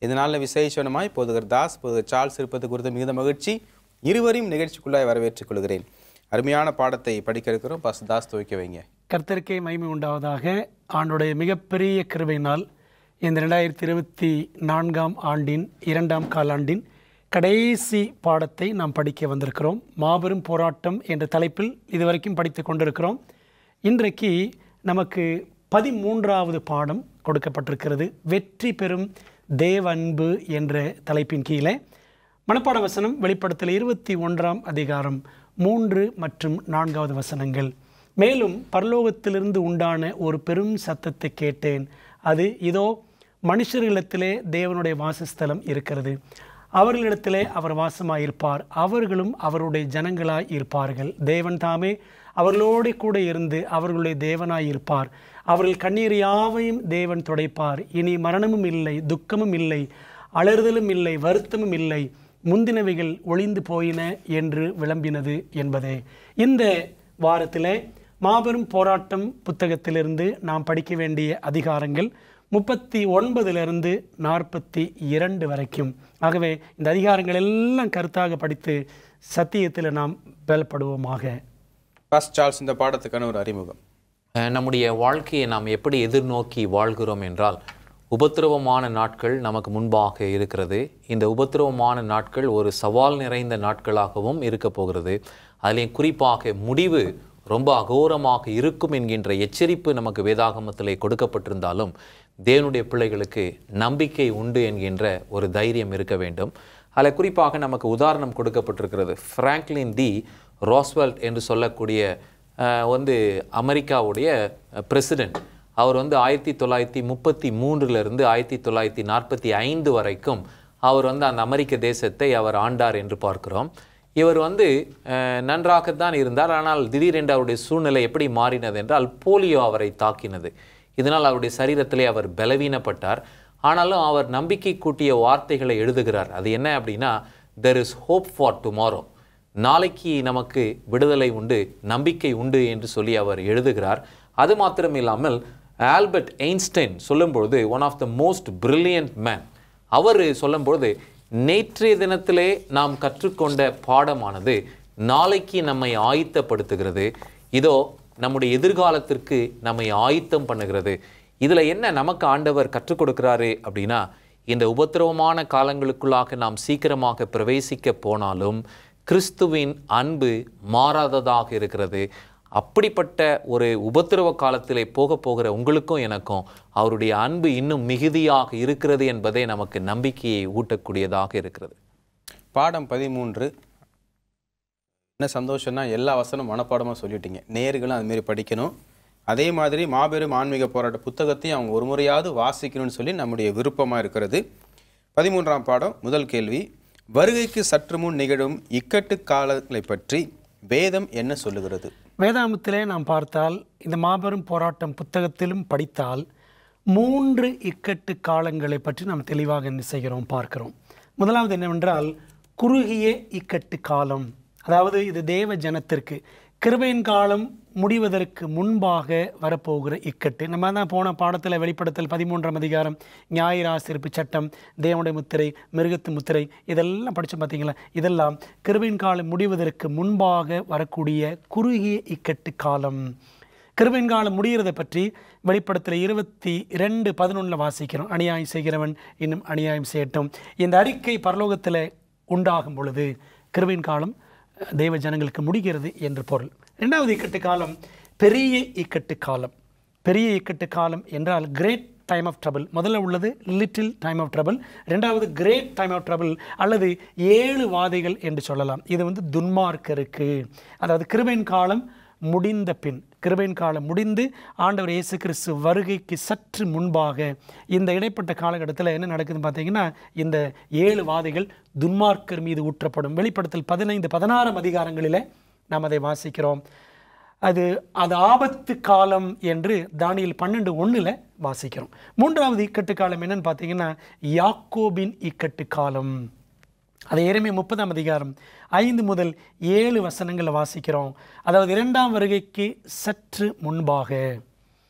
இதனால விசேஷமாய் போதுகர் தாஸ் போதுகர் சார்ல்ஸ் இருப்பது குறித்து மிகுந்த மகிழ்ச்சி இருவரையும் நிகழ்ச்சிக்குள்ளாய் வரவேற்றுக் கொள்கிறேன் அருமையான பாடத்தை படிக்க இருக்கிறோம் பாஸ் தாஸ் துவைக்க வைங்க கர்த்தருக்கே மகிமை உண்டாவதாக ஆண்டுடைய மிகப்பெரிய கிருபையினால் இந்த ரெண்டாயிரத்தி இருபத்தி நான்காம் ஆண்டின் இரண்டாம் காலாண்டின் கடைசி பாடத்தை நாம் படிக்க வந்திருக்கிறோம் மாபெரும் போராட்டம் என்ற தலைப்பில் இதுவரைக்கும் படித்து கொண்டிருக்கிறோம் இன்றைக்கு நமக்கு பதிமூன்றாவது பாடம் கொடுக்கப்பட்டிருக்கிறது வெற்றி பெறும் தேவ அன்பு என்ற தலைப்பின் கீழே மனப்பாட வசனம் வெளிப்படுத்தல் இருபத்தி ஒன்றாம் அதிகாரம் மூன்று மற்றும் நான்காவது வசனங்கள் மேலும் பரலோகத்திலிருந்து உண்டான ஒரு பெரும் சத்தத்தை கேட்டேன் அது இதோ மனுஷர்களிடத்திலே தேவனுடைய வாசஸ்தலம் இருக்கிறது அவர்களிடத்திலே அவர் வாசமாயிருப்பார் அவர்களும் அவருடைய ஜனங்களாய் இருப்பார்கள் தேவன் தாமே அவர்களோடு கூட இருந்து அவர்களுடைய தேவனாய் இருப்பார் அவர்கள் கண்ணீர் யாவையும் தேவன் துடைப்பார் இனி மரணமும் இல்லை துக்கமும் இல்லை அலறுதலும் இல்லை வருத்தமும் இல்லை முந்தினவைகள் ஒளிந்து போயின என்று விளம்பினது என்பதே இந்த வாரத்திலே மாபெரும் போராட்டம் புத்தகத்திலிருந்து நாம் படிக்க வேண்டிய அதிகாரங்கள் முப்பத்தி ஒன்பதிலிருந்து நாற்பத்தி இரண்டு வரைக்கும் ஆகவே இந்த அதிகாரங்கள் எல்லாம் கருத்தாக படித்து சத்தியத்தில் நாம் பலப்படுவோமாக பாஸ் சார்ல்ஸ் இந்த பாடத்துக்கான ஒரு அறிமுகம் அஹ் நம்முடைய வாழ்க்கையை நாம் எப்படி எதிர்நோக்கி வாழ்கிறோம் என்றால் உபத்திரவமான நாட்கள் நமக்கு முன்பாக இருக்கிறது இந்த உபத்திரவமான நாட்கள் ஒரு சவால் நிறைந்த நாட்களாகவும் இருக்க போகிறது அதிலே குறிப்பாக முடிவு ரொம்ப அகோரமாக இருக்கும் என்கின்ற எச்சரிப்பு நமக்கு வேதாகமத்திலே கொடுக்கப்பட்டிருந்தாலும் தேவனுடைய பிள்ளைகளுக்கு நம்பிக்கை உண்டு என்கின்ற ஒரு தைரியம் இருக்க வேண்டும் அதில் குறிப்பாக நமக்கு உதாரணம் கொடுக்கப்பட்டிருக்கிறது ஃப்ராங்க்லின் டி ராஸ்வெல்ட் என்று சொல்லக்கூடிய அஹ், வந்து அமெரிக்காவுடைய பிரசிடெண்ட் அவர் வந்து ஆயிரத்தி தொள்ளாயிரத்தி முப்பத்தி மூன்றிலிருந்து ஆயிரத்தி தொள்ளாயிரத்தி நாற்பத்தி ஐந்து வரைக்கும் அவர் வந்து அந்த அமெரிக்க தேசத்தை அவர் ஆண்டார் என்று பார்க்கிறோம் இவர் வந்து அஹ், நன்றாகத்தான் இருந்தார் ஆனால் திடீரென்று அவருடைய சூழ்நிலை எப்படி மாறினது என்றால் போலியோ அவரை தாக்கினது இதனால் அவருடைய சரீரத்திலே அவர் பலவீனப்பட்டார் ஆனாலும் அவர் நம்பிக்கை கூட்டிய வார்த்தைகளை எழுதுகிறார் அது என்ன அப்படின்னா there is hope for tomorrow நாளைக்கு நமக்கு விடுதலை உண்டு நம்பிக்கை உண்டு என்று சொல்லி அவர் எழுதுகிறார் அது மாத்திரம் இல்லாமல் ஆல்பர்ட் ஐன்ஸ்டைன் சொல்லும்பொழுது one of the most brilliant man அவர் சொல்லும்பொழுது நேற்றைய தினத்திலே நாம் கற்றுக்கொண்ட பாடமானது நாளைக்கு நம்மை ஆயத்தப்படுத்துகிறது இதோ நம்முடைய எதிர்காலத்திற்கு நம்மை ஆயத்தம் பண்ணுகிறது இதில் என்ன நமக்கு ஆண்டவர் கற்றுக் கொடுக்கிறாரு அப்படின்னா இந்த உபத்திரவமான காலங்களுக்குள்ளாக நாம் சீக்கிரமாக பிரவேசிக்க போனாலும் கிறிஸ்துவின் அன்பு மாறாததாக இருக்கிறது அப்படிப்பட்ட ஒரு உபத்திரவ காலத்திலே போக போகிற உங்களுக்கும் எனக்கும் அவருடைய அன்பு இன்னும் மிகுதியாக இருக்கிறது என்பதே நமக்கு நம்பிக்கையை ஊட்டக்கூடியதாக இருக்கிறது பாடம் பதிமூன்று என்ன சந்தோஷம்னா எல்லா வசனம் மனப்பாடமாக சொல்லிட்டீங்க நேர்களும் அதுமாரி படிக்கணும் அதே மாதிரி மாபெரும் ஆன்மீக போராட்ட புத்தகத்தையும் அவங்க ஒரு முறையாவது வாசிக்கணும்னு சொல்லி நம்முடைய விருப்பமாக இருக்கிறது பதிமூன்றாம் பாடம் முதல் கேள்வி வருகைக்கு சற்று முன் நிகழும் இக்கட்டு காலங்களை பற்றி வேதம் என்ன சொல்லுகிறது வேதாமத்திலே நாம் பார்த்தால் இந்த மாபெரும் போராட்டம் புத்தகத்திலும் படித்தால் மூன்று இக்கட்டு காலங்களை பற்றி நாம் தெளிவாக என்ன செய்கிறோம் பார்க்கிறோம் முதலாவது என்னவென்றால் குறுகிய இக்கட்டு காலம் அதாவது இது தேவ ஜனத்திற்கு கிருபையின் காலம் முடிவதற்கு முன்பாக வரப்போகிற இக்கட்டு நம்ம தான் போன பாடத்தில் வெளிப்படுத்தல் பதிமூன்றாம் அதிகாரம் ஞாயிறாசிரிப்பு சட்டம் தேவனுடைய முத்திரை மிருகத்து முத்திரை இதெல்லாம் படித்து பார்த்தீங்களா இதெல்லாம் கிருபையின் காலம் முடிவதற்கு முன்பாக வரக்கூடிய குறுகிய இக்கட்டு காலம் கிருபையின் காலம் முடிகிறதை பற்றி வெளிப்படத்தில் இருபத்தி ரெண்டு பதினொன்றில் வாசிக்கிறோம் அநியாயம் செய்கிறவன் இன்னும் அநியாயம் செய்யட்டும் இந்த அறிக்கை பரலோகத்தில் உண்டாகும் பொழுது கிருபையின் காலம் தெய்வ ஜனங்களுக்கு முடிகிறது என்று பொருள் ரெண்டாவது இக்கட்டு காலம் பெரிய இக்கட்டு காலம் பெரிய இக்கட்டு காலம் என்றால் கிரேட் டைம் ஆஃப் ட்ரபிள் முதல்ல உள்ளது லிட்டில் டைம் ஆஃப் ட்ரபிள் ரெண்டாவது கிரேட் டைம் ஆஃப் ட்ரபிள் அல்லது ஏழு வாதைகள் என்று சொல்லலாம் இது வந்து துன்மார்க்கருக்கு அதாவது கிருபையின் காலம் முடிந்த பின் கிருபையின் காலம் முடிந்து ஆண்டவர் இயேசு கிறிஸ்து வருகைக்கு சற்று முன்பாக இந்த இடைப்பட்ட காலகட்டத்தில் என்ன நடக்குதுன்னு பார்த்தீங்கன்னா இந்த ஏழு வாதைகள் துன்மார்க்கர் மீது ஊற்றப்படும் வெளிப்படுத்தல் பதினைந்து பதினாறாம் அதிகாரங்களில் நாம் அதை வாசிக்கிறோம் அது அது ஆபத்து காலம் என்று தானியல் பன்னெண்டு ஒன்றில் வாசிக்கிறோம் மூன்றாவது இக்கட்டு காலம் என்னன்னு பார்த்தீங்கன்னா யாக்கோபின் இக்கட்டு காலம் அதை எருமே முப்பதாம் அதிகாரம் ஐந்து முதல் ஏழு வசனங்களை வாசிக்கிறோம் அதாவது இரண்டாம் வருகைக்கு சற்று முன்பாக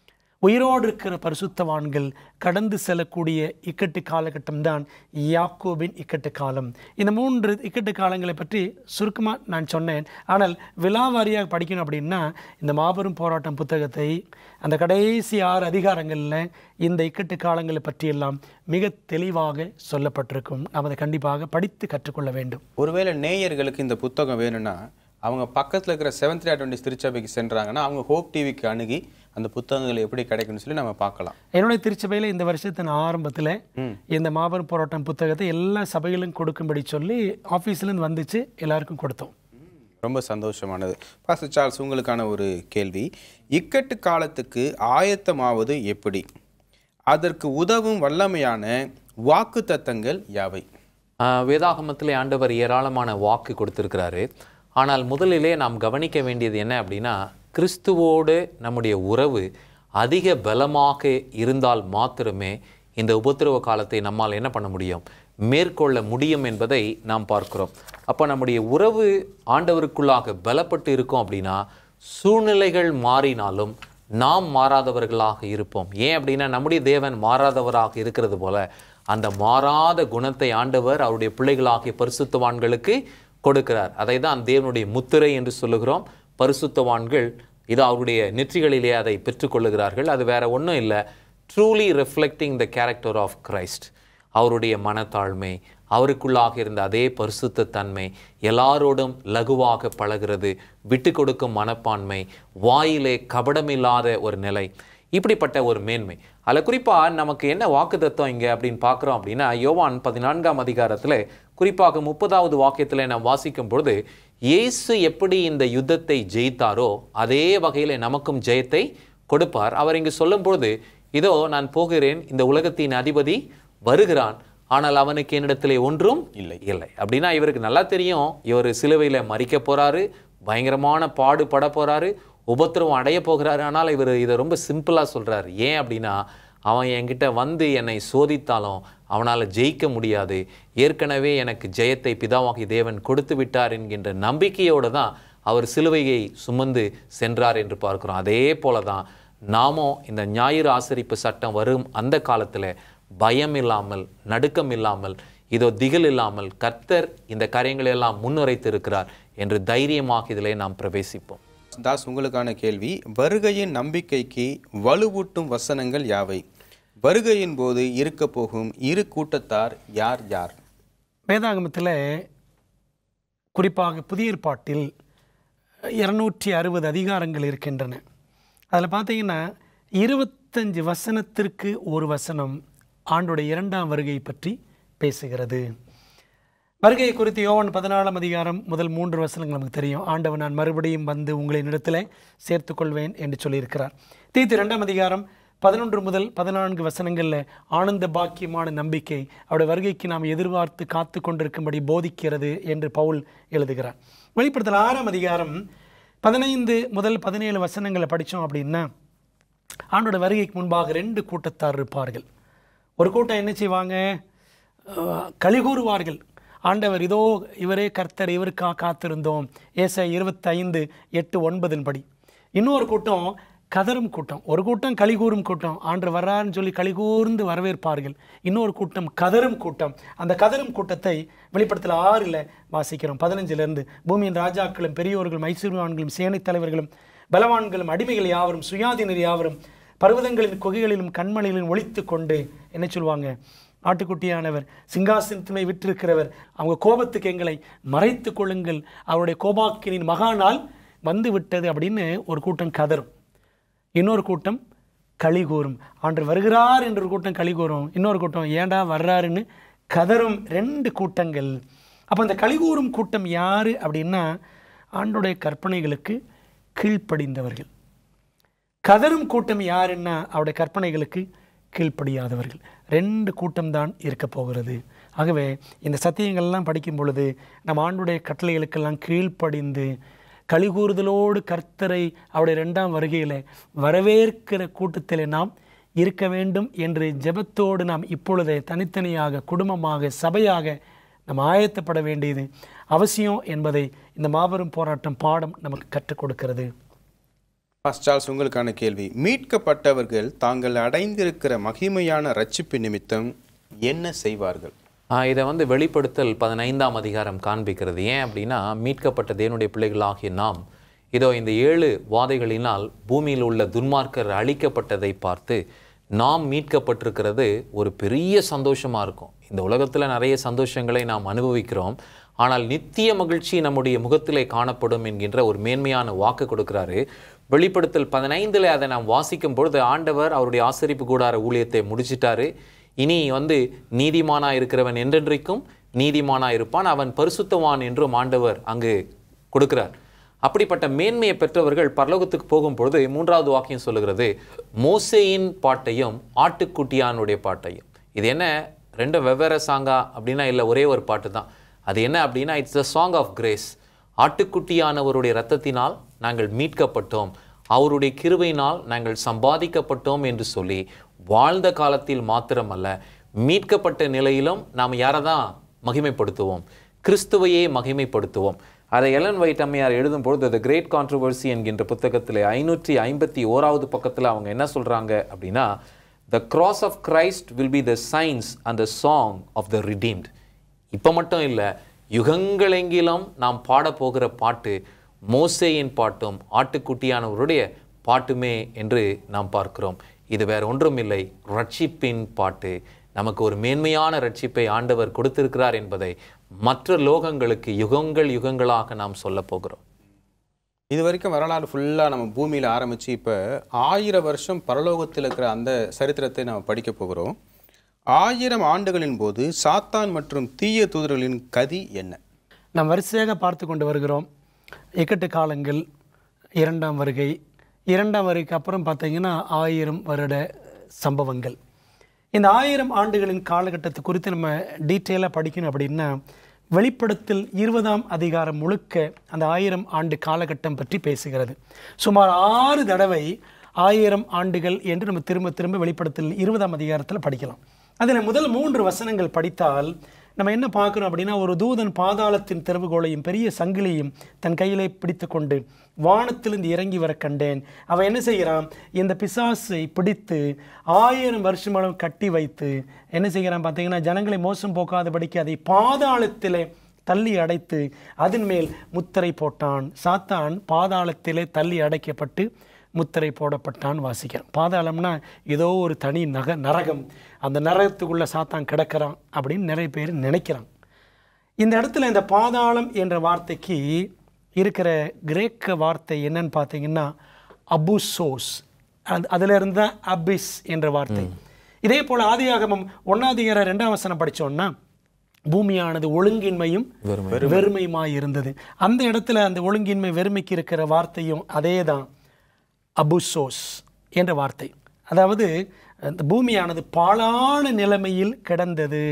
உயிரோடு இருக்கிற பரிசுத்தவான்கள் கடந்து செல்லக்கூடிய இக்கட்டு காலகட்டம் தான் யாக்கோபின் இக்கட்டு காலம் இந்த மூன்று இக்கட்டு காலங்களை பற்றி சுருக்கமாக நான் சொன்னேன் ஆனால் விலாவாரியாக படிக்கணும் அப்படின்னா இந்த மாபெரும் போராட்டம் புத்தகத்தை அந்த கடைசி ஆறு அதிகாரங்களில் இந்த இக்கட்டு காலங்களை பற்றியெல்லாம் மிக தெளிவாக சொல்லப்பட்டிருக்கும் நாம் அதை கண்டிப்பாக படித்து கற்றுக்கொள்ள வேண்டும் ஒருவேளை நேயர்களுக்கு இந்த புத்தகம் வேணும்னா அவங்க பக்கத்தில் இருக்கிற செவன்த் அட்வென்டிஸ் திருச்சபைக்கு சென்றாங்கன்னா அவங்க ஹோப் டிவிக்கு அணுகி அந்த புத்தகங்கள் எப்படி கிடைக்கும்னு சொல்லி நம்ம பார்க்கலாம் என்னுடைய திருச்சபையில் இந்த வருஷத்தின் ஆரம்பத்தில் ம். இந்த மாபெரும் போராட்டம் புத்தகத்தை எல்லா சபைகளும் கொடுக்கும்படி சொல்லி ஆஃபீஸ்லேருந்து வந்துச்சு எல்லாருக்கும் கொடுத்தோம் ரொம்ப சந்தோஷமானது பாஸ்டர் சார்ல்ஸ் உங்களுக்கான ஒரு கேள்வி இக்கட்டு காலத்துக்கு ஆயத்தமாவது எப்படி அதற்கு உதவும் வல்லமையான வாக்கு தத்தங்கள் யாவை ஆஹ் வேதாகமத்திலே ஆண்டவர் ஏராளமான வாக்கு கொடுத்திருக்கிறாரு ஆனால் முதலிலே நாம் கவனிக்க வேண்டியது என்ன அப்படின்னா கிறிஸ்துவோடு நம்முடைய உறவு அதிக பலமாக இருந்தால் மாத்திரமே இந்த உபத்திரவ காலத்தை நம்மால் என்ன பண்ண முடியும் மேற்கொள்ள முடியும் என்பதை நாம் பார்க்கிறோம் அப்போ நம்முடைய உறவு ஆண்டவருக்குள்ளாக பலப்பட்டு இருக்கோம் அப்படின்னா சூழ்நிலைகள் மாறினாலும் நாம் மாறாதவர்களாக இருப்போம் ஏன் அப்படின்னா நம்முடைய தேவன் மாறாதவராக இருக்கிறது போல அந்த மாறாத குணத்தை ஆண்டவர் அவருடைய பிள்ளைகளாகிய பரிசுத்தவான்களுக்கு கொடுக்கிறார் அதை தான் தேவனுடைய முத்திரை என்று சொல்லுகிறோம் பரிசுத்தவான்கள் இது அவருடைய நெற்றிகளிலே அதை பெற்றுக்கொள்ளுகிறார்கள் அது வேற ஒன்றும் இல்லை truly reflecting the character of Christ அவருடைய மனத்தாழ்மை அவருக்குள்ளாக இருந்த அதே பரிசுத்த தன்மை எல்லாரோடும் லகுவாக பழகிறது விட்டு கொடுக்கும் மனப்பான்மை வாயிலே கபடமில்லாத ஒரு நிலை இப்படிப்பட்ட ஒரு மேன்மை அதில் குறிப்பாக நமக்கு என்ன வாக்குத்தத்தம் இங்கே அப்படின்னு பார்க்குறோம் அப்படின்னா யோவான் பதினான்காம் அதிகாரத்தில் குறிப்பாக முப்பதாவது வாக்கியத்தில் நாம் வாசிக்கும் பொழுது இயேசு எப்படி இந்த யுத்தத்தை ஜெயித்தாரோ அதே வகையில் நமக்கும் ஜெயத்தை கொடுப்பார் அவர் இங்கு சொல்லும் பொழுது இதோ நான் போகிறேன் இந்த உலகத்தின் அதிபதி வருகிறான் ஆனால் அவனுக்கு என்னிடத்திலே ஒன்றும் இல்லை. இல்லை அப்படின்னா இவருக்கு நல்லா தெரியும் இவர் சிலுவையில் மறிக்க போறாரு பயங்கரமான பாடுபட போறாரு உபத்திரவம் அடைய போகிறாரு ஆனால் இவர் இதை ரொம்ப சிம்பிளாக சொல்றாரு ஏன் அப்படின்னா அவன் என்கிட்ட வந்து என்னை சோதித்தாலும் அவனால் ஜெயிக்க முடியாது ஏற்கனவே எனக்கு ஜெயத்தை பிதாவாகி தேவன் கொடுத்து விட்டார் என்கின்ற நம்பிக்கையோடு தான் அவர் சிலுவையை சுமந்து சென்றார் என்று பார்க்கிறோம் அதே போல தான் நாமும் இந்த ஞாயிறு ஆசரிப்பு சட்டம் வரும் அந்த காலத்தில் பயம் இல்லாமல் நடுக்கம் இல்லாமல் இதோ திகில் இல்லாமல் கர்த்தர் இந்த காரியங்களை எல்லாம் முன்னுரைத்து இருக்கிறார் என்று தைரியமாக இதிலே நாம் பிரவேசிப்போம் தாஸ் உங்களுக்கான கேள்வி வருகையின் நம்பிக்கைக்கு வலுவூட்டும் வசனங்கள் யாவை வருகையின் போது இருக்க போகும் இரு கூட்டத்தார் யார் யார் வேதாகமத்தில் குறிப்பாக புதிய ஏற்பாட்டில் இருநூற்றி அறுபது அதிகாரங்கள் இருக்கின்றன அதில் பார்த்தீங்கன்னா இருபத்தஞ்சு வசனத்திற்கு ஒரு வசனம் ஆண்டுடைய இரண்டாம் வருகை பற்றி பேசுகிறது வருகை குறித்து யோவான் பதினாலாம் அதிகாரம் முதல் மூன்று வசனங்கள் நமக்கு தெரியும் ஆண்டவன் நான் மறுபடியும் வந்து உங்களின் இடத்துல சேர்த்துக்கொள்வேன் என்று சொல்லியிருக்கிறார் தீத்து இரண்டாம் அதிகாரம் பதினொன்று முதல் பதினான்கு வசனங்களில் ஆனந்த பாக்கியமான நம்பிக்கை அவருடைய வருகைக்கு நாம் எதிர்பார்த்து காத்து கொண்டிருக்கும்படி போதிக்கிறது என்று பவுல் எழுதுகிறார் வெளிப்படுத்தல் ஆறாம் அதிகாரம் பதினைந்து முதல் பதினேழு வசனங்களை படித்தோம் அப்படின்னா ஆண்டோட வருகைக்கு முன்பாக ரெண்டு கூட்டத்தார் இருப்பார்கள் ஒரு கூட்டம் என்ன செய்வாங்க அஹ், கலிகூறுவார்கள் ஆண்டவர் இதோ இவரே கர்த்தர் இவருக்காக காத்திருந்தோம் ஏச இருபத்தைந்து எட்டு ஒன்பதின் படி இன்னொரு கூட்டம் கதரும் கூட்டம் ஒரு கூட்டம் கலிகூறும் கூட்டம் ஆண்டவர் வர்றாருன்னு சொல்லி கலிகூர்ந்து வரவேற்பார்கள் இன்னொரு கூட்டம் கதரும் கூட்டம் அந்த கதரும் கூட்டத்தை வெளிப்படத்தில் ஆறில் வாசிக்கிறோம் பதினஞ்சிலிருந்து பூமியின் ராஜாக்களும் பெரியோர்களும் ஐஸ்வர்யவான்களும் சேனைத் தலைவர்களும் பலவான்களும் அடிமைகள் யாவரும் சுயாதீனர் யாவரும் பர்வதங்களின் குகைகளிலும் கண்மலைகளிலும் ஒளித்து கொண்டு என்ன சொல்லுவாங்க ஆட்டுக்குட்டியானவர் சிங்காசனத்தினை விற்றிருக்கிறவர் அவங்க கோபத்துக்கு எங்களை மறைத்து கொள்ளுங்கள் அவருடைய கோபாக்கினின் மகாநாள் வந்து விட்டது அப்படின்னு ஒரு கூட்டம் கதரும் இன்னொரு கூட்டம் களி கூறும் ஆண்டு வருகிறார் என்ற ஒரு கூட்டம் களி கூறும் இன்னொரு கூட்டம் ஏண்டா வர்றாருன்னு கதரும் ரெண்டு கூட்டங்கள் அப்போ அந்த களி கூறும் கூட்டம் யார் அப்படின்னா ஆண்டுடைய கற்பனைகளுக்கு கீழ்ப்படிந்தவர்கள் கதரும் கூட்டம் யாருன்னா அவருடைய கற்பனைகளுக்கு கீழ்ப்படியாதவர்கள் ரெண்டு கூட்டம்தான் இருக்க போகிறது ஆகவே இந்த சத்தியங்கள்லாம் படிக்கும் பொழுது நம்ம ஆண்டுடைய கட்டளைகளுக்கெல்லாம் கீழ்ப்படிந்து கலிகூறுதலோடு கர்த்தரை அவருடைய ரெண்டாம் வருகையில் வரவேற்கிற கூட்டத்தில் நாம் இருக்க வேண்டும் என்று ஜெபத்தோடு நாம் இப்பொழுதே தனித்தனியாக குடும்பமாக சபையாக நாம் ஆயத்தப்பட வேண்டியது அவசியம் என்பதை இந்த மாபெரும் போராட்டம் பாடம் நமக்கு கற்றுக் கொடுக்கிறது பாஸ்டர் சார்ல்ஸ் உங்களுக்கான கேள்வி மீட்கப்பட்டவர்கள் தாங்கள் அடைந்திருக்கிற மகிமையான ரட்சிப்பு நிமித்தம் என்ன செய்வார்கள் ஆஹ் இதை வந்து வெளிப்படுத்தல் பதினைந்தாம் அதிகாரம் காண்பிக்கிறது ஏன் அப்படின்னா மீட்கப்பட்ட தேவனுடைய பிள்ளைகளாகிய நாம் இதோ இந்த ஏழு வாதைகளினால் பூமியில் உள்ள துன்மார்க்கர் அழிக்கப்பட்டதை பார்த்து நாம் மீட்கப்பட்டிருக்கிறது ஒரு பெரிய சந்தோஷமா இருக்கும் இந்த உலகத்துல நிறைய சந்தோஷங்களை நாம் அனுபவிக்கிறோம் ஆனால் நித்திய மகிழ்ச்சி நம்முடைய முகத்திலே காணப்படும் என்கின்ற ஒரு மேன்மையான வாக்கு கொடுக்கிறாரு வெளிப்படுத்தல் பதினைந்துல அதை நாம் வாசிக்கும் பொழுது ஆண்டவர் அவருடைய ஆசரிப்பு கூடார ஊழியத்தை முடிச்சிட்டாரு இனி வந்து நீதிமானா இருக்கிறவன் என்றென்றைக்கும் நீதிமானா இருப்பான் அவன் பரிசுத்தவான் என்றும் ஆண்டவர் அங்கு கொடுக்கிறார் அப்படிப்பட்ட மேன்மையை பெற்றவர்கள் பரலோகத்துக்கு போகும் பொழுது மூன்றாவது வாக்கியம் சொல்லுகிறது மோசேயின் பாட்டையும் ஆட்டுக்குட்டியானுடைய பாட்டையும் இது என்ன ரெண்டும் வெவ்வேறு சாங்கா அப்படின்னா இல்லை ஒரே ஒரு பாட்டு தான் அது என்ன அப்படின்னா it's the song of grace ஆட்டுக்குட்டியானவருடைய இரத்தத்தினால் நாங்கள் மீட்கப்பட்டோம் அவருடைய கிருபையினால் நாங்கள் சம்பாதிக்கப்பட்டோம் என்று சொல்லி வாழ்ந்த காலத்தில் மாத்திரமல்ல மீட்கப்பட்ட நிலையிலும் நாம் யாரை தான் மகிமைப்படுத்துவோம் கிறிஸ்துவையே மகிமைப்படுத்துவோம் அதை எலன் வைட் அம்மையார் எழுதும் பொழுது த கிரேட் கான்ட்ரவர்சி என்கின்ற புத்தகத்தில் ஐநூற்றி ஐம்பத்தி ஓராவது பக்கத்தில் அவங்க என்ன சொல்றாங்க அப்படின்னா the cross of Christ will be the signs and the song of the redeemed இப்போ மட்டும் இல்லை யுகங்களெங்கிலும் நாம் பாடப் போகிற பாட்டு மோசேயின் பாட்டும் ஆட்டுக்குட்டியானவருடைய பாட்டுமே என்று நாம் பார்க்கிறோம் இது வேற ஒன்றும் இல்லை ரட்சிப்பின் பாட்டு நமக்கு ஒரு மேன்மையான ரட்சிப்பை ஆண்டவர் கொடுத்திருக்கிறார் என்பதை மற்ற லோகங்களுக்கு யுகங்கள் யுகங்களாக நாம் சொல்ல போகிறோம் இது வரைக்கும் வரலாறு ஃபுல்லாக நம்ம பூமியில் ஆரம்பித்து இப்போ ஆயிரம் வருஷம் பரலோகத்தில் இருக்கிற அந்த சரித்திரத்தை நம்ம படிக்க போகிறோம் ஆயிரம் ஆண்டுகளின் போது சாத்தான் மற்றும் தீய தூதர்களின் கதி என்ன நாம் வரிசையாக பார்த்து கொண்டு வருகிறோம் இக்கட்டு காலங்கள் இரண்டாம் வருகை இரண்டாம் வருகைக்கு அப்புறம் பார்த்தீங்கன்னா ஆயிரம் வருட சம்பவங்கள் இந்த ஆயிரம் ஆண்டுகளின் காலகட்டத்தை குறித்து நம்ம டீட்டெயிலாக படிக்கணும் அப்படின்னா வெளிப்படுத்தல் இருபதாம் அதிகாரம் முழுக்க அந்த ஆயிரம் ஆண்டு காலகட்டம் பற்றி பேசுகிறது சுமார் ஆறு தடவை ஆயிரம் ஆண்டுகள் என்று நம்ம திரும்ப திரும்ப வெளிப்படுத்தல் இருபதாம் அதிகாரத்தில் படிக்கலாம் அதில் முதல் மூன்று வசனங்கள் படித்தால் நம்ம என்ன பார்க்குறோம் அப்படின்னா ஒரு தூதன் பாதாளத்தின் திறவுகோலையும் பெரிய சங்கிலியும் தன் கையிலே பிடித்து கொண்டு வானத்திலிருந்து இறங்கி வர கண்டேன் அவன் என்ன செய்கிறான் இந்த பிசாசை பிடித்து ஆயிரம் வருஷமாலும் கட்டி வைத்து என்ன செய்கிறான் பார்த்தீங்கன்னா ஜனங்களை மோசம் போக்காதபடிக்கு அதை பாதாளத்திலே தள்ளி அடைத்து அதன் மேல் முத்திரை போட்டான் சாத்தான் பாதாளத்திலே தள்ளி அடைக்கப்பட்டு முத்திரை போடப்பட்டான் வாசிக்கிறான் பாதாளம்னா ஏதோ ஒரு தனி நக நரகம் அந்த நரகத்துக்குள்ள சாத்தான் கிடக்கிறான் அப்படின்னு நிறைய பேர் நினைக்கிறான் இந்த இடத்துல இந்த பாதாளம் என்ற வார்த்தைக்கு இருக்கிற கிரேக்க வார்த்தை என்னன்னு பார்த்தீங்கன்னா அபுசோஸ் அது அதிலிருந்து தான் அபிஸ் என்ற வார்த்தை இதே போல் ஆதியாகமம் ஒன்னாதிகார ரெண்டாம் வசனம் படிச்சோம்னா பூமியானது ஒழுங்கின்மையும் வெறுமையுமாய் இருந்தது அந்த இடத்துல அந்த ஒழுங்கின்மை வெறுமைக்கு இருக்கிற வார்த்தையும் அதே தான் அபுசோஸ் என்ற வார்த்தை அதாவது அந்த பூமியானது பாழான நிலைமையில் கிடந்தது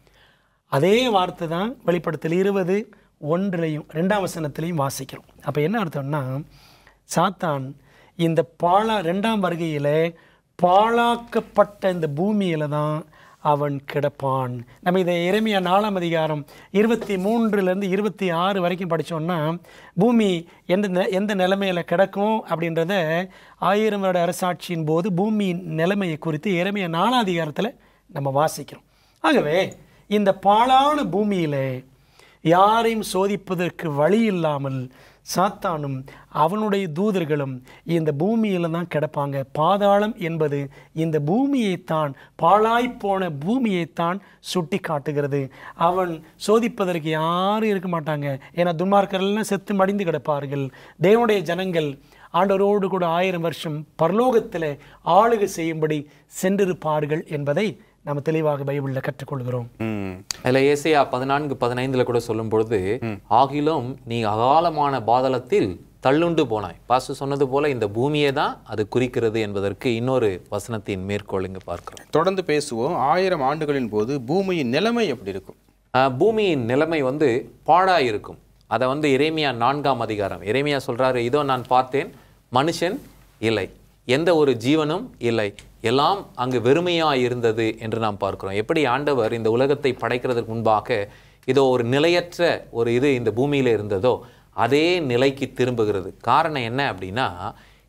அதே வார்த்தை தான் வெளிப்படுத்தல் இருபது ஒன்றிலையும் ரெண்டாம் வசனத்திலையும் வாசிக்கிறோம் அப்போ என்ன அர்த்தம்னா சாத்தான் இந்த பாழா ரெண்டாம் வருகையில் பாழாக்கப்பட்ட இந்த பூமியில தான் அவன் கிடப்பான் நம்ம இதை இறைமையா நாலாம் அதிகாரம் இருபத்தி மூன்றுலேருந்து இருபத்தி ஆறு வரைக்கும் படித்தோம்னா பூமி எந்த நெ- எந்த நிலைமையில் கிடக்கும் அப்படின்றத ஆயிரம் வருட அரசாட்சியின் போது பூமியின் நிலைமையை குறித்து இறைமையா நாலாம் அதிகாரத்தில் நம்ம வாசிக்கிறோம் ஆகவே இந்த பாழான பூமியிலே யாரையும் சோதிப்பதற்கு வழி இல்லாமல் சாத்தானும் அவனுடைய தூதர்களும் இந்த பூமியில தான் கிடப்பாங்க பாதாளம் என்பது இந்த பூமியைத்தான் பாழாய்ப்போன பூமியைத்தான் சுட்டி காட்டுகிறது அவன் சோதிப்பதற்கு யாரும் இருக்க மாட்டாங்க ஏன்னா துன்மார்க்கர்கள் எல்லாம் செத்து மடிந்து கிடப்பார்கள் தேவனுடைய ஜனங்கள் ஆண்டவரோடு கூட ஆயிரம் வருஷம் பரலோகத்தில் ஆளுகை செய்யும்படி சென்றிருப்பார்கள் என்பதை நாம் தெளிவாக பைபிளில் கற்றுக்கொள்கிறோம் ம் அதில் ஏசையா பதினான்கு பதினைந்துல கூட சொல்லும் பொழுது ஆகிலும் நீ அகாலமான பாதளத்தில் தள்ளுண்டு போனாய் பாசு சொன்னது போல இந்த பூமியை தான் அது குறிக்கிறது என்பதற்கு இன்னொரு வசனத்தின் மேற்கோள் இங்கு பார்க்கிறோம் தொடர்ந்து பேசுவோம் ஆயிரம் ஆண்டுகளின் போது பூமியின் நிலைமை எப்படி இருக்கும் ஆஹ் பூமியின் நிலைமை வந்து பாழாய் இருக்கும் அதை வந்து இறைமையா நான்காம் அதிகாரம் இறைமையா சொல்றாரு இதோ நான் பார்த்தேன் மனுஷன் இல்லை எந்த ஒரு ஜீவனும் இல்லை எல்லாம் அங்கு வெறுமையாய் இருந்தது என்று நாம் பார்க்கிறோம் எப்படி ஆண்டவர் இந்த உலகத்தை படைக்கிறதுக்கு முன்பாக இதோ ஒரு நிலையற்ற ஒரு இது இந்த பூமியில இருந்ததோ அதே நிலைக்கு திரும்புகிறது காரணம் என்ன அப்படின்னா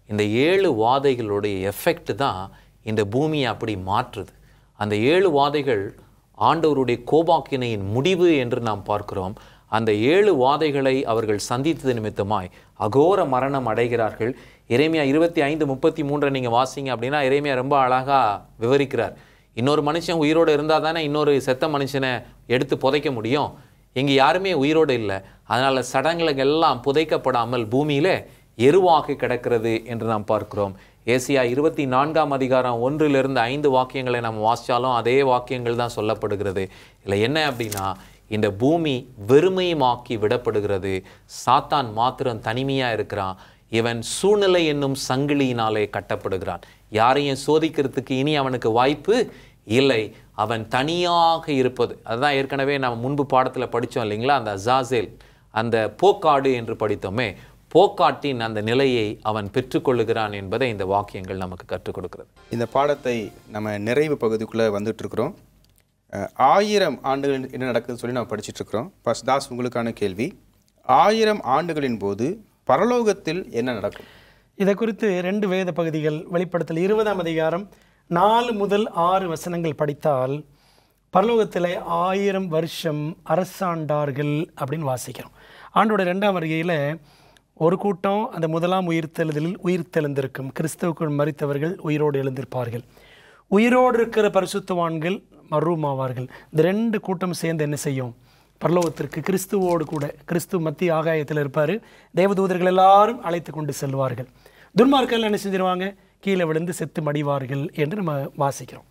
இந்த ஏழு வாதைகளுடைய எஃபெக்ட் தான் இந்த பூமியை அப்படி மாற்றுது அந்த ஏழு வாதைகள் ஆண்டவருடைய கோபாக்கினையின் முடிவு என்று நாம் பார்க்கிறோம் அந்த ஏழு வாதைகளை அவர்கள் சந்தித்தது நிமித்தமாய் அகோர மரணம் அடைகிறார்கள் இறைமையா இருபத்தி ஐந்து முப்பத்தி மூன்றை நீங்கள் வாசிங்க அப்படின்னா இறைமையா ரொம்ப அழகாக விவரிக்கிறார் இன்னொரு மனுஷன் உயிரோடு இருந்தால் தானே இன்னொரு செத்த மனுஷனை எடுத்து புதைக்க முடியும் இங்கே யாருமே உயிரோடு இல்லை அதனால் சடங்குகள் எல்லாம் புதைக்கப்படாமல் பூமியிலே எருவாக கிடக்கிறது என்று நாம் பார்க்கிறோம் ஏசியா இருபத்தி நான்காம் அதிகாரம் ஒன்றிலிருந்து ஐந்து வாக்கியங்களை நாம் வாசித்தாலும் அதே வாக்கியங்கள் தான் சொல்லப்படுகிறது இல்லை என்ன அப்படின்னா இந்த பூமி வெறுமையுமாக்கி விடப்படுகிறது சாத்தான் மாத்திரம் தனிமையாக இருக்கிறான் இவன் சூழ்நிலை என்னும் சங்கிலியினாலே கட்டப்படுகிறான் யாரையும் சோதிக்கிறதுக்கு இனி அவனுக்கு வாய்ப்பு இல்லை அவன் தனியாக இருப்பது அதுதான் ஏற்கனவே நம்ம முன்பு பாடத்தில் படித்தோம் இல்லைங்களா அந்த அசாசேல் அந்த போக்காடு என்று படித்தோமே போக்காட்டின் அந்த நிலையை அவன் பெற்றுக்கொள்ளுகிறான் என்பதை இந்த வாக்கியங்கள் நமக்கு கற்றுக் கொடுக்கிறது இந்த பாடத்தை நம்ம நிறைவு பகுதிக்குள்ளே வந்துட்டு இருக்கிறோம் அஹ், ஆயிரம் ஆண்டுகள் என்ன நடக்குதுன்னு சொல்லி நம்ம படிச்சுட்டு இருக்கிறோம் ஃபர்ஸ்ட் தாஸ் உங்களுக்கான கேள்வி ஆயிரம் ஆண்டுகளின் போது பரலோகத்தில் என்ன நடக்கும் இதை குறித்து ரெண்டு வேத பகுதிகள் வெளிப்படுத்தல் இருபதாம் அதிகாரம் நாலு முதல் ஆறு வசனங்கள் படித்தால் பரலோகத்தில் ஆயிரம் வருஷம் அரசாண்டார்கள் அப்படின்னு வாசிக்கிறோம் ஆண்டோட ரெண்டாம் வருகையில் ஒரு கூட்டம் அந்த முதலாம் உயிர்த்தெழுதலில் உயிர்த்தெழுந்திருக்கும் கிறிஸ்தவுக்குள் மறித்தவர்கள் உயிரோடு எழுந்திருப்பார்கள் உயிரோடு இருக்கிற பரிசுத்தவான்கள் மர்ரூமாவார்கள் இந்த ரெண்டு கூட்டம் சேர்ந்து என்ன செய்யும் பரலோகத்திற்கு கிறிஸ்துவோடு கூட கிறிஸ்து மத்திய ஆகாயத்தில் இருப்பார் தேவதூதர்கள் எல்லாரும் அழைத்து கொண்டு செல்வார்கள் துன்மார்கள் என்ன செஞ்சிருவாங்க கீழே விழுந்து செத்து மடிவார்கள் என்று நம்ம வாசிக்கிறோம்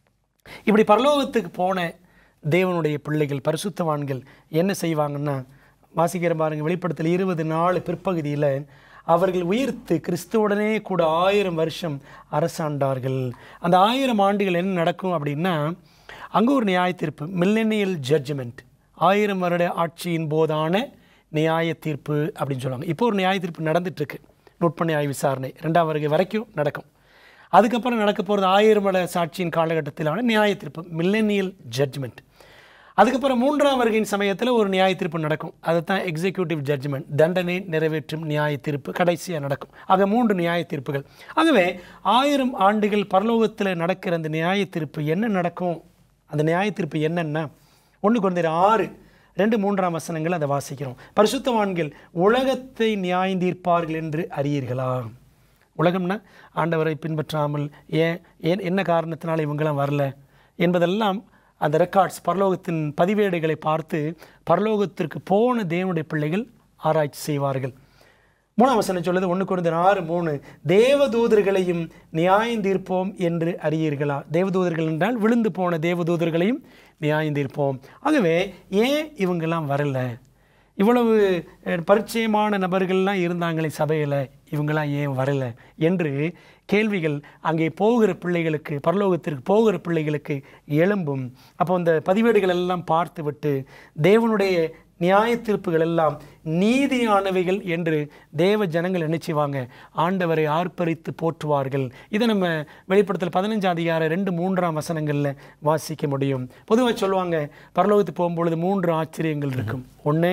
இப்படி பரலோகத்துக்கு போன தேவனுடைய பிள்ளைகள் பரிசுத்தவான்கள் என்ன செய்வாங்கன்னா வாசிக்கிற பாருங்க வெளிப்படுத்தல் இருபது நாலு பிற்பகுதியில் அவர்கள் உயிர்த்து கிறிஸ்துவுடனே கூட ஆயிரம் வருஷம் அரசாண்டார்கள் அந்த ஆயிரம் ஆண்டுகள் என்ன நடக்கும் அப்படின்னா அங்கே ஒரு நியாய தீர்ப்பு மில்லனியல் ஜட்ஜ்மெண்ட் ஆயிரம் வருட ஆட்சியின் போதான நியாய தீர்ப்பு அப்படின்னு சொல்லுவாங்க இப்போ ஒரு நியாய தீர்ப்பு நடந்துட்டு இருக்கு நுட்ப நியாய விசாரணை ரெண்டாம் வருகை வரைக்கும் நடக்கும் அதுக்கப்புறம் நடக்க போகிறது ஆயிரம் வருட சாட்சியின் காலகட்டத்திலான நியாய தீர்ப்பு மில்லனியல் ஜட்ஜ்மெண்ட் அதுக்கப்புறம் மூன்றாம் வருகையின் சமயத்தில் ஒரு நியாய தீர்ப்பு நடக்கும் அதுதான் எக்ஸிக்யூட்டிவ் ஜட்ஜ்மெண்ட் தண்டனை நிறைவேற்றும் நியாய தீர்ப்பு கடைசியாக நடக்கும் ஆக மூன்று நியாய தீர்ப்புகள் ஆகவே ஆயிரம் ஆண்டுகள் பரலோகத்தில் நடக்கிற அந்த நியாய தீர்ப்பு என்ன நடக்கும் அந்த நியாய தீர்ப்பு என்னன்னா ஒன்று குழந்தை ஆறு ரெண்டு மூன்றாம் வசனங்கள் அதை வாசிக்கிறோம் பரிசுத்தவான்கள் உலகத்தை நியாயந்தீர்ப்பார்கள் என்று அறியீர்களா உலகம்னா ஆண்டவரை பின்பற்றாமல் ஏன் ஏன் என்ன காரணத்தினால இவங்கெல்லாம் வரல என்பதெல்லாம் அந்த ரெக்கார்ட்ஸ் பரலோகத்தின் பதிவேடுகளை பார்த்து பரலோகத்திற்கு போன தேவனுடைய பிள்ளைகள் ஆராய்ச்சி செய்வார்கள் மூணாம் வசனம் சொல்லுது ஒன்று குறைந்த ஆறு மூணு தேவதூதர்களையும் நியாயம் தீர்ப்போம் என்று அறியீர்களா தேவதூதர்கள் என்றால் விழுந்து போன தேவதூதர்களையும் நியாயம் தீர்ப்போம் ஆகவே ஏன் இவங்கெல்லாம் வரல இவ்வளவு அஹ், பரிச்சயமான நபர்கள்லாம் இருந்தாங்களே சபையில் இவங்கெல்லாம் ஏன் வரல என்று கேள்விகள் அங்கே போகிற பிள்ளைகளுக்கு பரலோகத்திற்கு போகிற பிள்ளைகளுக்கு எழும்பும் அப்போ அந்த பதிவேடுகள் எல்லாம் பார்த்துவிட்டு தேவனுடைய நியாய தீர்ப்புகள் எல்லாம் நீதியானவைகள் என்று தேவ ஜனங்கள் நினைச்சுவாங்க ஆண்டவரை ஆர்ப்பரித்து போற்றுவார்கள் இதை நம்ம வெளிப்படுத்தல் பதினஞ்சாம் அதிகாரம் ரெண்டு மூன்றாம் வசனங்களில் வாசிக்க முடியும் பொதுவாக சொல்லுவாங்க பரலோகத்துக்கு போகும்பொழுது மூன்று ஆச்சரியங்கள் இருக்கும் ஒன்று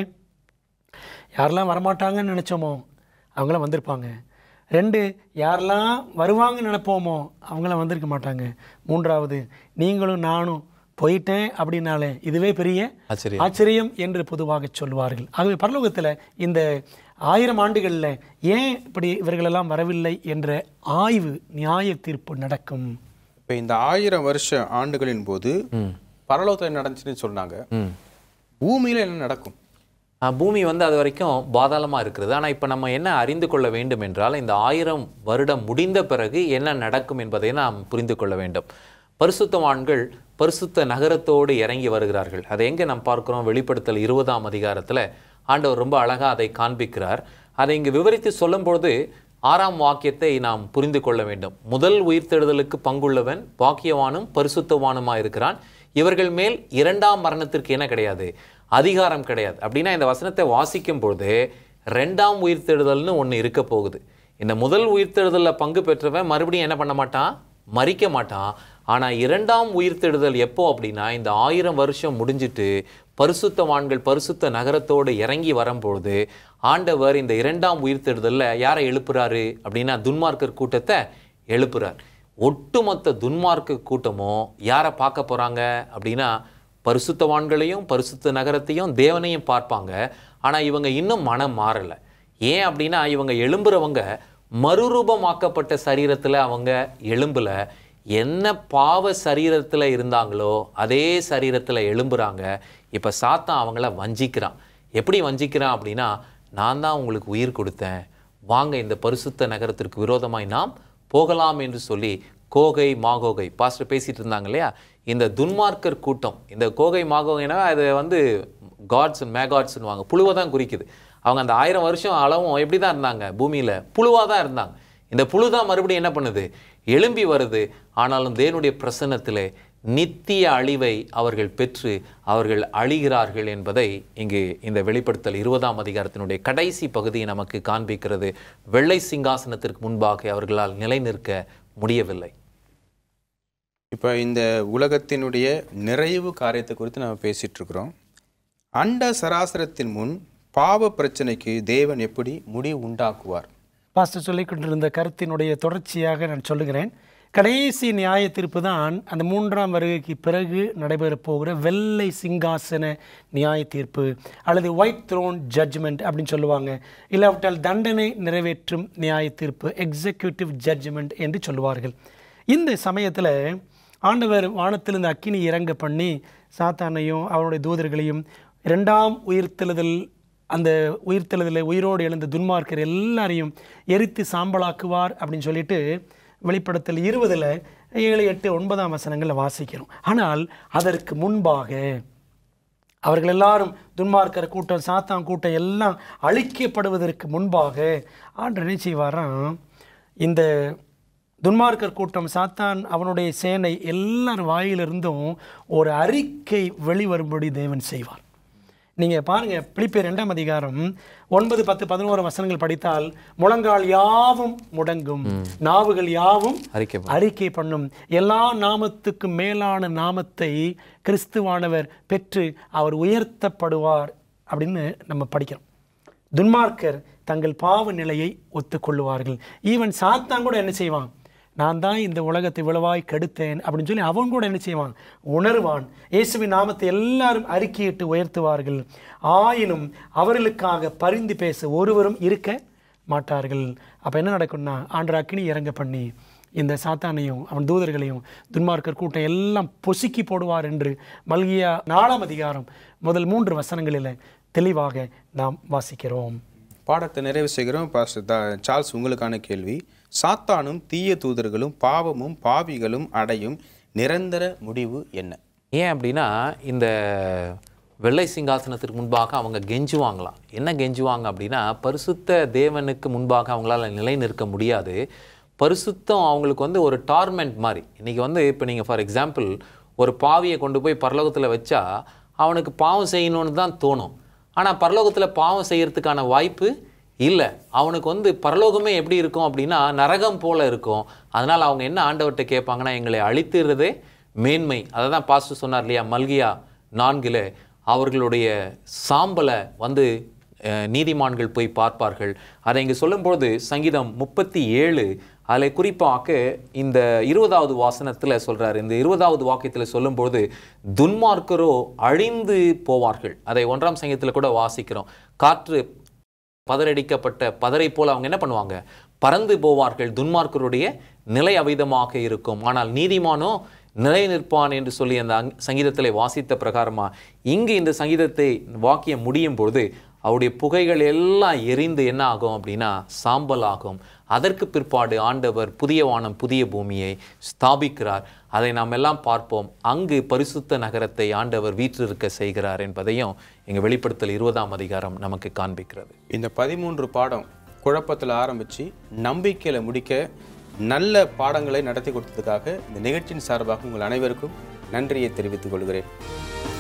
யாரெல்லாம் வரமாட்டாங்கன்னு நினச்சோமோ அவங்களாம் வந்திருப்பாங்க ரெண்டு யாரெல்லாம் வருவாங்கன்னு நினைப்போமோ அவங்களாம் வந்திருக்க மாட்டாங்க மூன்றாவது நீங்களும் நானும் போயிட்டேன் அப்படின்னாலே இதுவே பெரிய ஆச்சரியம் ஆச்சரியம் என்று பொதுவாக சொல்வார்கள் ஆகவே பரலோகத்தில் இந்த ஆயிரம் ஆண்டுகளில் ஏன் இப்படி இவர்களெல்லாம் வரவில்லை என்ற ஆய்வு நியாய தீர்ப்பு நடக்கும் இப்போ இந்த ஆயிரம் வருஷ ஆண்டுகளின் போது பரலோகத்தில் என்ன நடந்துச்சுன்னு சொன்னாங்க ம் பூமியில என்ன நடக்கும் ஆஹ் பூமி வந்து அது வரைக்கும் பாதாளமாக இருக்கிறது ஆனால் இப்போ நம்ம என்ன அறிந்து கொள்ள வேண்டும் என்றால் இந்த ஆயிரம் வருடம் முடிந்த பிறகு என்ன நடக்கும் என்பதை நாம் புரிந்து கொள்ள வேண்டும் பரிசுத்தவான்கள் பரிசுத்த நகரத்தோடு இறங்கி வருகிறார்கள் அதை எங்கே நாம் பார்க்கிறோம் வெளிப்படுத்தல் இருபதாம் அதிகாரத்தில் ஆண்டவர் ரொம்ப அழகாக அதை காண்பிக்கிறார் அதை இங்கு விவரித்து சொல்லும்பொழுது ஆறாம் வாக்கியத்தை நாம் புரிந்து கொள்ள வேண்டும் முதல் உயிர்த்தெழுதலுக்கு பங்குள்ளவன் பாக்கியவானும் பரிசுத்தவானுமாக இருக்கிறான் இவர்கள் மேல் இரண்டாம் மரணத்திற்கு என்ன கிடையாது அதிகாரம் கிடையாது அப்படின்னா இந்த வசனத்தை வாசிக்கும் பொழுது ரெண்டாம் உயிர்த்தெழுதல்னு ஒன்று இருக்க போகுது இந்த முதல் உயிர்த்தெழுதலில் பங்கு பெற்றவன் மறுபடியும் என்ன பண்ண மாட்டான் மறிக்க மாட்டான் ஆனால் இரண்டாம் உயிர்த்தெழுதல் எப்போ அப்படின்னா இந்த ஆயிரம் வருஷம் முடிஞ்சிட்டு பரிசுத்தவான்கள் பரிசுத்த நகரத்தோடு இறங்கி வரும்பொழுது ஆண்டவர் இந்த இரண்டாம் உயிர்த்தெழுதலில் யாரை எழுப்புறாரு அப்படின்னா துன்மார்க்கர் கூட்டத்தை எழுப்புறார் ஒட்டுமொத்த துன்மார்க்க கூட்டமும் யாரை பார்க்க போகிறாங்க அப்படின்னா பரிசுத்தவான்களையும் பரிசுத்த நகரத்தையும் தேவனையும் பார்ப்பாங்க ஆனால் இவங்க இன்னும் மனம் மாறலை ஏன் அப்படின்னா இவங்க எழும்புறவங்க மறுரூபமாக்கப்பட்ட சரீரத்தில் அவங்க எழும்புல என்ன பாவ சரீரத்தில் இருந்தாங்களோ அதே சரீரத்தில் எழும்புறாங்க இப்போ சாத்தான் அவங்கள வஞ்சிக்கிறான் எப்படி வஞ்சிக்கிறான் அப்படின்னா நான் தான் உங்களுக்கு உயிர் கொடுத்தேன் வாங்க இந்த பரிசுத்த நகரத்திற்கு விரோதமாய் நாம் போகலாம் என்று சொல்லி கோகை மாகோகை பாஸ்டர் பேசிட்டு இருந்தாங்க இல்லையா இந்த துன்மார்க்கர் கூட்டம் இந்த கோகை மாகோகைனா அது வந்து காட்ஸ் அண்ட் மேகாட்ஸ்னு வாங்க புழுவை தான் குறிக்குது அவங்க அந்த ஆயிரம் வருஷம் அளவும் எப்படி தான் இருந்தாங்க பூமியில் புழுவாக தான் இருந்தாங்க இந்த புழு தான் மறுபடியும் என்ன பண்ணுது எழும்பி வருது ஆனாலும் தேவனுடைய பிரசன்னத்திலே நித்திய அழிவை அவர்கள் பெற்று அவர்கள் அழிகிறார்கள் என்பதை இங்கு இந்த வெளிப்படுத்தல் இருபதாம் அதிகாரத்தினுடைய கடைசி பகுதியை நமக்கு காண்பிக்கிறது வெள்ளை சிங்காசனத்திற்கு முன்பாக அவர்களால் நிலை நிற்க முடியவில்லை இப்போ இந்த உலகத்தினுடைய நிறைவு காரியத்தை குறித்து நம்ம பேசிட்டு இருக்கிறோம் அண்ட சராசரத்தின் முன் பாவ பிரச்சனைக்கு தேவன் எப்படி முடிவு உண்டாக்குவார் பாஸ்டர் சொல்லிக் கொண்டிருந்த கருத்தினுடைய தொடர்ச்சியாக நான் சொல்லுகிறேன் கடைசி நியாய தீர்ப்பு தான் அந்த மூன்றாம் வருகைக்கு பிறகு நடைபெறப் போகிற வெள்ளை சிங்காசன நியாய தீர்ப்பு அல்லது ஒயிட் த்ரோன் ஜட்ஜ்மெண்ட் அப்படின்னு சொல்லுவாங்க இல்லாவிட்டால் தண்டனை நிறைவேற்றும் நியாய தீர்ப்பு எக்ஸிக்யூட்டிவ் ஜட்ஜ்மெண்ட் என்று சொல்லுவார்கள் இந்த சமயத்தில் ஆண்டவர் வானத்திலிருந்து அக்கினி இறங்க பண்ணி சாத்தானையும் அவனுடைய தூதர்களையும் இரண்டாம் உயிர்த்தெழுதல் அந்த உயிர்த்தெழுதலில் உயிரோடு எழுந்த துன்மார்க்கர் எல்லாரையும் எரித்து சாம்பலாக்குவார் அப்படின்னு சொல்லிட்டு வெளிப்படுத்தல் இருபதில் ஏழு எட்டு ஒன்பதாம் வசனங்களில் வாசிக்கிறோம் ஆனால் அதற்கு முன்பாக அவர்கள் எல்லாரும் துன்மார்க்கர் கூட்டம் சாத்தான் கூட்டம் எல்லாம் அழிக்கப்படுவதற்கு முன்பாக ஆண்டு என்ன செய்வாராம் இந்த துன்மார்க்கர் கூட்டம் சாத்தான் அவனுடைய சேனை எல்லார் வாயிலிருந்தும் ஒரு அறிக்கை வெளிவரும்படி தேவன் செய்வார் நீங்கள் பாருங்கள் பிலிப்பியர் ரெண்டாம் அதிகாரம் ஒன்பது பத்து பதினோரு வசனங்கள் படித்தால் முழங்கால் யாவும் முடங்கும் நாவுகள் யாவும் அறிக்கை அறிக்கை பண்ணும் எல்லா நாமத்துக்கும் மேலான நாமத்தை கிறிஸ்துவானவர் பெற்று அவர் உயர்த்தப்படுவார் அப்படின்னு நம்ம படிக்கிறோம் துன்மார்க்கர் தங்கள் பாவ நிலையை ஒத்துக்கொள்ளுவார்கள் ஈவன் சாத்தான் கூட என்ன செய்வான் நான் தான் இந்த உலகத்தை விளவாய் கெடுத்தேன் அப்படின்னு சொல்லி அவன் கூட என்ன செய்வான் உணர்வான் இயேசுவின் நாமத்தை எல்லாரும் அறிக்கையிட்டு உயர்த்துவார்கள் ஆயினும் அவர்களுக்காக பரிந்து பேச ஒருவரும் இருக்க மாட்டார்கள் அப்போ என்ன நடக்கும்னா ஆண்டு அக்கினி இறங்க பண்ணி இந்த சாத்தானையும் அவன் தூதர்களையும் துன்மார்க்கர் கூட்டம் எல்லாம் பொசுக்கி போடுவார் என்று மல்கியா நாலாம் அதிகாரம் முதல் மூன்று வசனங்களில் தெளிவாக நாம் வாசிக்கிறோம் பாடத்தை நிறைவு செய்கிறோம் பாஸ்டர் தா சார்ல்ஸ் உங்களுக்கான கேள்வி சாத்தானும் தீய தூதர்களும் பாவமும் பாவிகளும் அடையும் நிரந்தர முடிவு என்ன ஏன் அப்படின்னா இந்த வெள்ளை சிங்காசனத்திற்கு முன்பாக அவங்க கெஞ்சுவாங்களாம் என்ன கெஞ்சுவாங்க அப்படின்னா பரிசுத்த தேவனுக்கு முன்பாக அவங்களால நிலை நிற்க முடியாது பரிசுத்தம் அவங்களுக்கு வந்து ஒரு டார்மெண்ட் மாதிரி இன்றைக்கி வந்து இப்போ நீங்கள் ஃபார் எக்ஸாம்பிள் ஒரு பாவியை கொண்டு போய் பரலோகத்தில் வச்சா அவனுக்கு பாவம் செய்யணும்னு தான் தோணும் ஆனால் பரலோகத்தில் பாவம் செய்யறதுக்கான வாய்ப்பு இல்லை அவனுக்கு வந்து பரலோகமே எப்படி இருக்கும் அப்படின்னா நரகம் போல இருக்கும் அதனால் அவங்க என்ன ஆண்டவர்கிட்ட கேட்பாங்கன்னா எங்களை அழித்துறதே மேன்மை அதை தான் பாஸ்டர் சொன்னார் இல்லையா மல்கியா நான்கில் அவர்களுடைய சாம்பலை வந்து அஹ், நீதிமான்கள் போய் பார்ப்பார்கள் அதை இங்கே சொல்லும்பொழுது சங்கீதம் முப்பத்தி ஏழு அதில் குறிப்பாக இந்த இருபதாவது வாசனத்தில் சொல்றாரு இந்த இருபதாவது வாக்கியத்தில் சொல்லும்பொழுது துன்மார்க்கரோ அழிந்து போவார்கள் அதை ஒன்றாம் சங்கீதத்தில் கூட வாசிக்கிறோம் காற்று பதறடிக்கப்பட்ட பதரை போல அவங்க என்ன பண்ணுவாங்க பறந்து போவார்கள் துன்மார்க்கருடைய நிலை அவிதமாக இருக்கும் ஆனால் நீதிமானோ நிலை நிற்பான் என்று சொல்லி அந்த அங் சங்கீதத்திலே வாசித்த பிரகாரமா இங்கு இந்த சங்கீதத்தை வாக்கியம் முடியும் பொழுது அவருடைய புகைகள் எல்லாம் எரிந்து என்ன ஆகும் அப்படின்னா சாம்பல் ஆகும் அதற்கு பிற்பாடு ஆண்டவர் புதிய வானம் புதிய பூமியை ஸ்தாபிக்கிறார் அதை நாம் எல்லாம் பார்ப்போம் அங்கு பரிசுத்த நகரத்தை ஆண்டவர் வீற்றிருக்க செய்கிறார் என்பதையும் இங்கு வெளிப்படுத்தல் இருபதாம் அதிகாரம் நமக்கு காண்பிக்கிறது இந்த பதிமூன்று பாடம் குழப்பத்தில் ஆரம்பித்து நம்பிக்கையில் முடிக்க நல்ல பாடங்களை நடத்தி கொடுத்ததுக்காக இந்த நிகழ்ச்சியின் சார்பாக உங்கள் அனைவருக்கும் நன்றியை தெரிவித்துக் கொள்கிறேன்